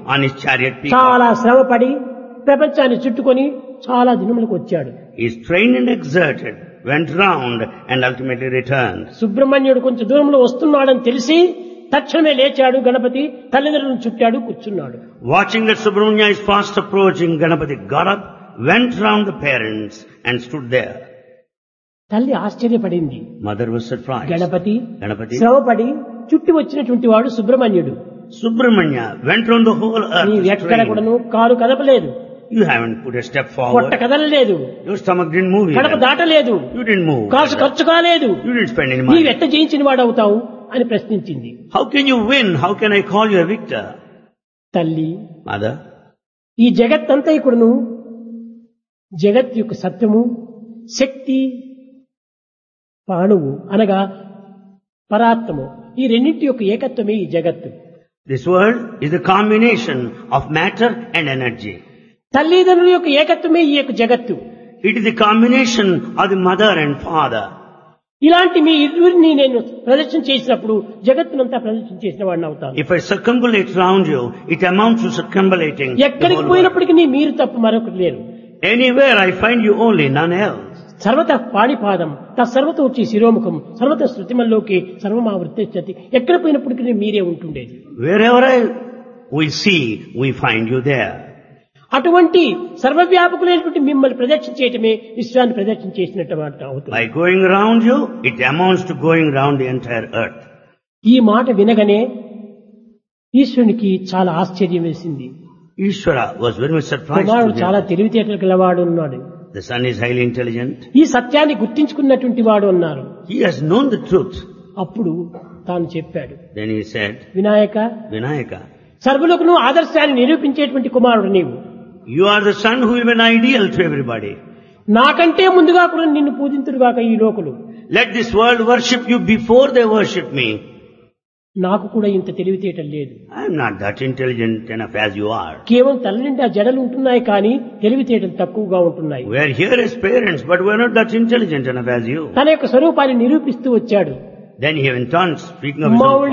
on his chariot peacock. చాలా శ్రమపడి ప్రపంచాన్ని చుట్టుకొని చాలా దినములకు వచ్చాడు He is trained and exerted, went round and ultimately returned. సుబ్రహ్మణ్యుడు కొంచెం దూరంలో వస్తున్నాడని తెలిసి తక్షణమే లేచాడు గణపతి తల్లిదండ్రులను చుట్టాడు కూర్చున్నాడు Watching that Subramanya is fast approaching, Ganapati got up, went round the parents and stood there. తల్లి ఆశ్చర్యపడింది Mother was surprised. Ganapati Ganapati, శ్రమపడి చుట్టి వచ్చినటువంటి వాడు సుబ్రహ్మణ్యుడు Subramanya went round the whole నీవు earth. ఎక్కడ trained. కూడాను కాలు కదపలేదు You haven't put a step పొట్ట forward. కదలలేదు Your stomach didn't move Kadapa even. దాటలేదు You didn't move. కాసు ఖర్చు కాలేదు You didn't spend any నీవు money. ఎట్ట జయించిన వాడవుతావు అని ప్రశ్నించింది How can you win? How can I call you a victor? తల్లి Mother, ఈ జగత్తంతా ఇక్కడను జగత్ యొక్క సత్యము శక్తి ప్రాణువు అనగా పరాత్మము ఈ రెండింటి యొక్క ఏకత్వమే ఈ జగత్తు this world is a combination of matter and energy. తల్లిదండ్రుల యొక్క ఏకత్వమే ఈ యొక్క జగత్తు It is the combination of the mother and father. ఇలాంటి మీ ఇరువురిని నేను ప్రదర్శన చేసినప్పుడు జగత్తునంతా ప్రదర్శన చేసిన వాడిని అవుతాను If I circumambulate round you, it amounts to circumambulating the ఎక్కడికి whole world. పోయినప్పటికీ నీ మీరు తప్ప మరొకటి లేరు Anywhere I find you only, none else. సర్వత పాణిపాదం తత్సర్వత వచ్చి శిరోముఖం సర్వత శృతిమల్లోకి సర్వమావృత్తి ఎక్కడ పోయినప్పటికీ మీరే ఉంటుండేది Wherever I, we see, we find you there. అటువంటి సర్వవ్యాపకులైనటువంటి మిమ్మల్ని ప్రదక్షిణ చేయటమే విశ్వాన్ని ప్రదక్షిణ చేసినట్టు మాట అవుతుంది By going around you, it amounts to going around the entire earth. ఈ మాట వినగానే ఈశ్వరునికి చాలా ఆశ్చర్యం వేసింది Ishvara was very much surprised కుమారుడు to చాలా hear. తెలివితేటలు గలవాడు ఉన్నాడు The son is highly intelligent. ఈ సత్యాన్ని గుర్తించుకున్నటువంటి వాడు అన్నారు He has known the truth. అప్పుడు తాను చెప్పాడు Then he said, Vinayaka Vinayaka, సర్వులకు నువ్వు ఆదర్శాన్ని నిరూపించేటువంటి కుమారుడు నీవు you are the son who will be an ideal to everybody. నాకంటే ముందుగా కూడా నిన్ను పూజింతురుగాక ఈ లోకులు Let this world worship you before they worship me. నాకు కూడా ఇంత తెలివితేటలు లేదు I am not that intelligent enough as you are. కేవలం తల్లి నిండా జడలు ఉంటున్నాయి కానీ తెలివితేటలు తక్కువగా ఉంటున్నాయి We are here as parents, but we are not that intelligent enough as you. తన యొక్క స్వరూపాన్ని నిరూపిస్తూ వచ్చాడు Then he went on speaking of his own Mouli